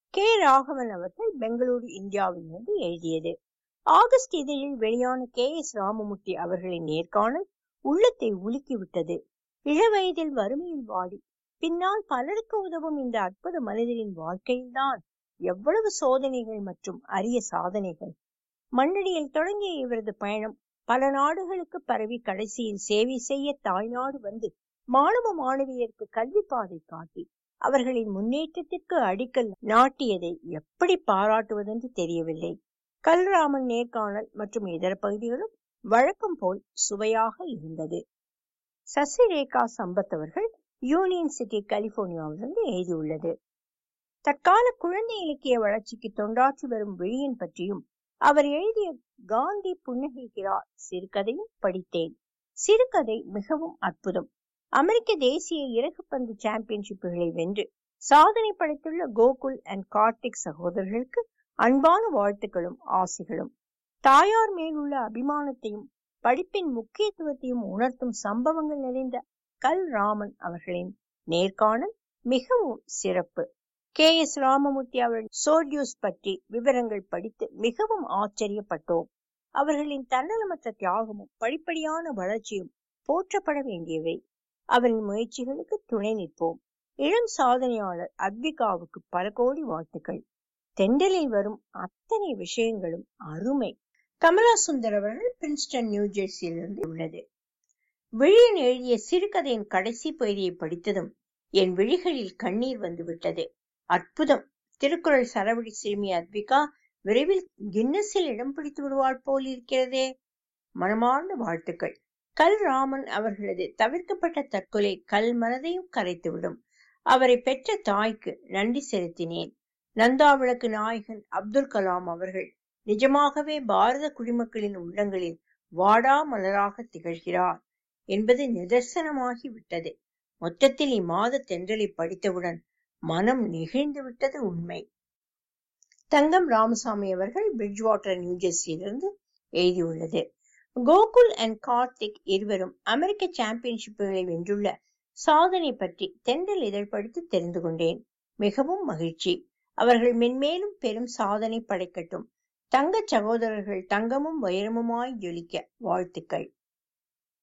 K Raghavan அவர்கள் பெங்களூரு இந்தியாவிலிருந்து எழுதியது ஆகஸ்ட் இதழில் வெளியான கே எஸ் ராமமூர்த்தி அவர்களின் நேர்காணல் உள்ளத்தை உலுக்கிவிட்டது இளவயதில் வறுமையில் வாடி பின்னால் பலருக்கு உதவும் இந்த அற்புத மனிதரின் வாழ்க்கையில்தான் எவ்வளவு சோதனைகள் மற்றும் அரிய சாதனைகள் மண்ணடியில் தொடங்கிய இவரது பயணம் பல நாடுகளுக்கு பரவி கடைசியில் சேவை செய்ய தாய்நாடு வந்து மாணவ மாணவியருக்கு கல்வி பாதை காட்டி அவர்களின் முன்னேற்றத்திற்கு அடிக்கல் நாட்டியதை எப்படி பாராட்டுவதென்று தெரியவில்லை கல்ராமன் நேர்காணல் மற்றும் இதர பகுதிகளும் வழக்கம் போல் சுவையாக இருந்தது சசிரேகா சம்பத் அவர்கள் யூனியன் சிட்டி கலிபோர்னியாவிலிருந்து எழுதியுள்ளது தற்கால குழந்தை இலக்கிய வளர்ச்சிக்கு தொண்டாற்றி வரும் விழியன் பற்றியும் அவர் எழுதிய காந்தி புன்னகைக்கிறார் சிறுகதையும் படித்தேன் சிறுகதை மிகவும் அற்புதம் அமெரிக்க தேசிய இறகுப்பந்து சாம்பியன்ஷிப்புகளை வென்று சாதனை படைத்துள்ள கோகுல் அண்ட் கார்த்திக் சகோதரர்களுக்கு அன்பான வாழ்த்துக்களும் ஆசைகளும் தாயார் மேலுள்ள அபிமானத்தையும் படிப்பின் முக்கியத்துவத்தையும் உணர்த்தும் சம்பவங்கள் நிறைந்த கல் ராமன் அவர்களின் நேர்காணல் மிகவும் சிறப்பு கே எஸ் ராமமூர்த்தி அவர்கள் சோர்டியூஸ் பற்றி விவரங்கள் படித்து மிகவும் ஆச்சரியப்பட்டோம் அவர்களின் தன்னலமற்ற தியாகமும் படிப்படியான வளர்ச்சியும் போற்றப்பட வேண்டியவை அவரின் முயற்சிகளுக்கு துணை நிற்போம் இளம் சாதனையாளர் அத்விகாவுக்கு பல கோடி வாழ்த்துக்கள் தெண்டலில் வரும் அத்தனை விஷயங்களும் அருமை கமலா சுந்தர் அவர்கள் பிரின்ஸ்டன் நியூ ஜெர்சியிலிருந்து உள்ளது விழியன் எழுதிய சிறுகதையின் கடைசி பகுதியை படித்ததும் என் விழிகளில் கண்ணீர் வந்து விட்டது அற்புதம் திருக்குறள் சரவடி சிறுமி அத்விகா விரைவில் கின்னஸில் இடம் பிடித்து விடுவாள் போல் இருக்கிறதே மனமார்ந்த வாழ்த்துக்கள் கல் ராமன் அவர்களது தவிர்க்கப்பட்ட தற்கொலை கல் மனதையும் கரைத்துவிடும் அவரை பெற்ற தாய்க்கு நன்றி செலுத்தினேன் நந்தா விளக்கு நாயகன் அப்துல் கலாம் அவர்கள் நிஜமாகவே பாரத குடிமக்களின் உள்ளங்களில் வாடா மலராக திகழ்கிறார் என்பது நிதர்சனமாகி விட்டது மொத்தத்தில் இம்மாத தென்றலை படித்தவுடன் மனம் நெகிழ்ந்து விட்டது உண்மை தங்கம் ராமசாமி அவர்கள் பிரிட்ஜ் வாட்டர் நியூஜெர்சியிலிருந்து எழுதியுள்ளது கோகுல் அண்ட் கார்த்திக் இருவரும் அமெரிக்க சாம்பியன்ஷிப்புகளை வென்றுள்ள சாதனை பற்றி தென்றல் இதழ் படித்து தெரிந்து கொண்டேன் மிகவும் மகிழ்ச்சி அவர்கள் மென்மேலும் பெரும் சாதனை படைக்கட்டும் தங்க சகோதரர்கள் தங்கமும் வைரமுமாய் ஜொலிக்க வாழ்த்துக்கள்